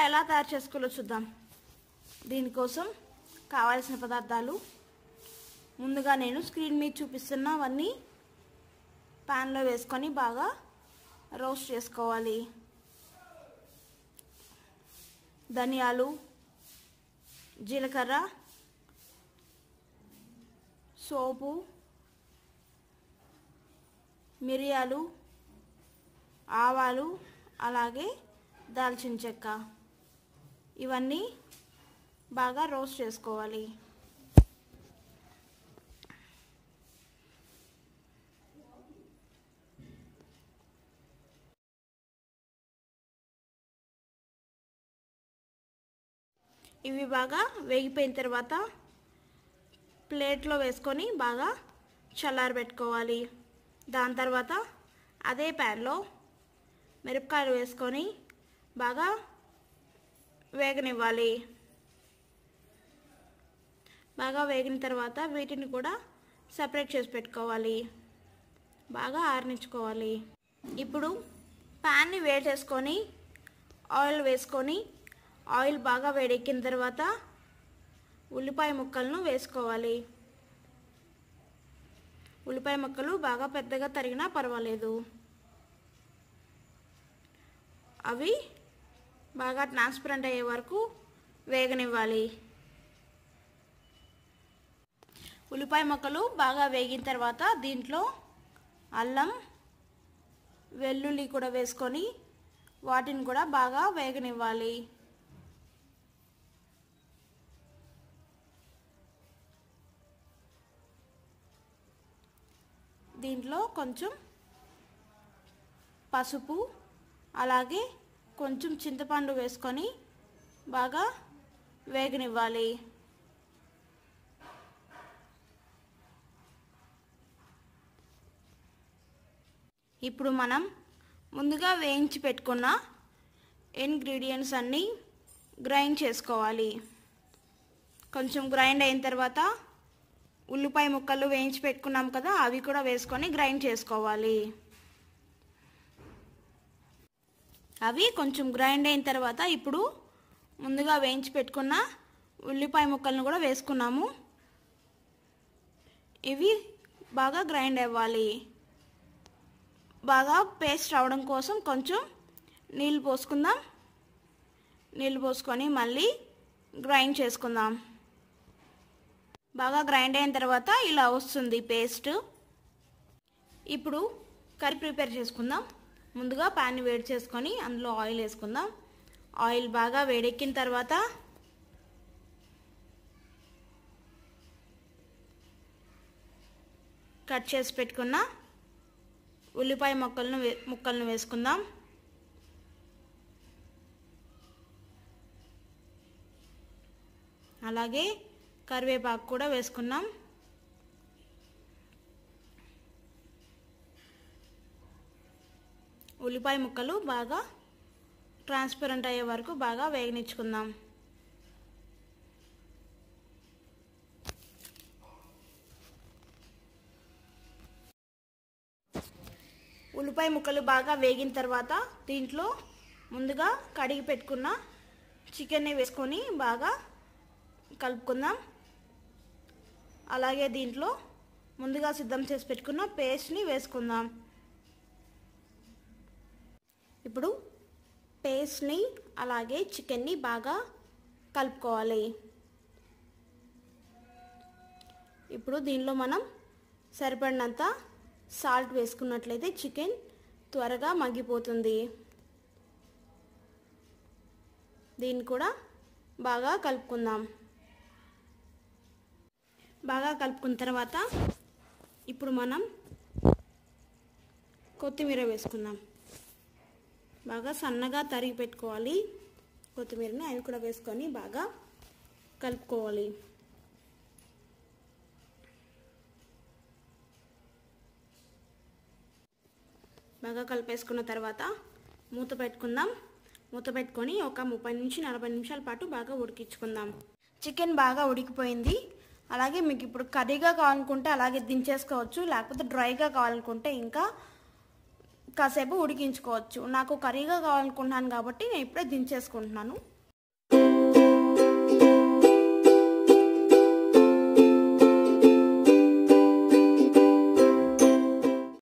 ఎలా తయారు చేసుకోవాలో చూద్దాం దీనికోసం కావాల్సిన పదార్థాలు ముందుగా నేను స్క్రీన్ మీద చూపిస్తున్నవన్నీ ప్యాన్లో వేసుకొని బాగా రోస్ట్ చేసుకోవాలి ధనియాలు జీలకర్ర సోపు మిరియాలు ఆవాలు అలాగే దాల్చిన చెక్క ఇవన్నీ బాగా రోస్ట్ చేసుకోవాలి ఇవి బాగా వేగిపోయిన తర్వాత ప్లేట్లో వేసుకొని బాగా చల్లారబెట్టుకోవాలి దాని తర్వాత అదే ప్యాన్లో మిరపకాయలు వేసుకొని బాగా వేగనివ్వాలి బాగా వేగిన తర్వాత వీటిని కూడా సపరేట్ చేసి పెట్టుకోవాలి బాగా ఆరనించుకోవాలి ఇప్పుడు ప్యాన్ని వేసేసుకొని ఆయిల్ వేసుకొని ఆయిల్ బాగా వేడెక్కిన తర్వాత ఉల్లిపాయ ముక్కలను వేసుకోవాలి ఉల్లిపాయ ముక్కలు బాగా పెద్దగా తరిగినా పర్వాలేదు అవి బాగా ట్రాన్స్పరెంట్ అయ్యే వరకు వేగనివ్వాలి ఉల్లిపాయ ముక్కలు బాగా వేగిన తర్వాత దీంట్లో అల్లం వెల్లుల్లి కూడా వేసుకొని వాటిని కూడా బాగా వేగనివ్వాలి దీంట్లో కొంచెం పసుపు అలాగే కొంచెం చింతపండు వేసుకొని బాగా వేగనివ్వాలి ఇప్పుడు మనం ముందుగా వేయించి పెట్టుకున్న ఇంగ్రీడియంట్స్ అన్నీ గ్రైండ్ చేసుకోవాలి కొంచెం గ్రైండ్ అయిన తర్వాత ఉల్లిపాయ ముక్కలు వేయించి పెట్టుకున్నాం కదా అవి కూడా వేసుకొని గ్రైండ్ చేసుకోవాలి అవి కొంచెం గ్రైండ్ అయిన తర్వాత ఇప్పుడు ముందుగా వేయించి పెట్టుకున్న ఉల్లిపాయ ముక్కలను కూడా వేసుకున్నాము ఇవి బాగా గ్రైండ్ అవ్వాలి బాగా పేస్ట్ రావడం కోసం కొంచెం నీళ్ళు పోసుకుందాం నీళ్ళు పోసుకొని మళ్ళీ గ్రైండ్ చేసుకుందాం బాగా గ్రైండ్ అయిన తర్వాత ఇలా వస్తుంది పేస్ట్ ఇప్పుడు కర్రీ ప్రిపేర్ చేసుకుందాం ముందుగా ప్యాన్ వేడి చేసుకొని అందులో ఆయిల్ వేసుకుందాం ఆయిల్ బాగా వేడెక్కిన తర్వాత కట్ చేసి పెట్టుకున్న ఉల్లిపాయ ముక్కలను వే ముక్కలను వేసుకుందాం అలాగే కరివేపాకు కూడా వేసుకున్నాం ఉల్లిపాయ ముక్కలు బాగా ట్రాన్స్పరెంట్ అయ్యే వరకు బాగా వేగనిచ్చుకుందాం ఉల్లిపాయ ముక్కలు బాగా వేగిన తర్వాత దీంట్లో ముందుగా కడిగి పెట్టుకున్న చికెన్ని వేసుకొని బాగా కలుపుకుందాం అలాగే దీంట్లో ముందుగా సిద్ధం చేసి పెట్టుకున్న పేస్ట్ని వేసుకుందాం ఇప్పుడు పేస్ట్ని అలాగే చికెన్ని బాగా కలుపుకోవాలి ఇప్పుడు దీనిలో మనం సరిపడినంత సాల్ట్ వేసుకున్నట్లయితే చికెన్ త్వరగా మగ్గిపోతుంది దీన్ని కూడా బాగా కలుపుకుందాం బాగా కలుపుకున్న తర్వాత ఇప్పుడు మనం కొత్తిమీర వేసుకుందాం బాగా సన్నగా తరిగి పెట్టుకోవాలి కొత్తిమీరని అది కూడా వేసుకొని బాగా కలుపుకోవాలి బాగా కలిపేసుకున్న తర్వాత మూత పెట్టుకుందాం మూత పెట్టుకొని ఒక ముప్పై నుంచి నలభై నిమిషాల పాటు బాగా ఉడికించుకుందాం చికెన్ బాగా ఉడికిపోయింది అలాగే మీకు ఇప్పుడు కర్రీగా కావాలనుకుంటే అలాగే దించేసుకోవచ్చు లేకపోతే డ్రైగా కావాలనుకుంటే ఇంకా కాసేపు ఉడికించుకోవచ్చు నాకు కర్రీగా కావాలనుకుంటున్నాను కాబట్టి నేను ఇప్పుడే దించేసుకుంటున్నాను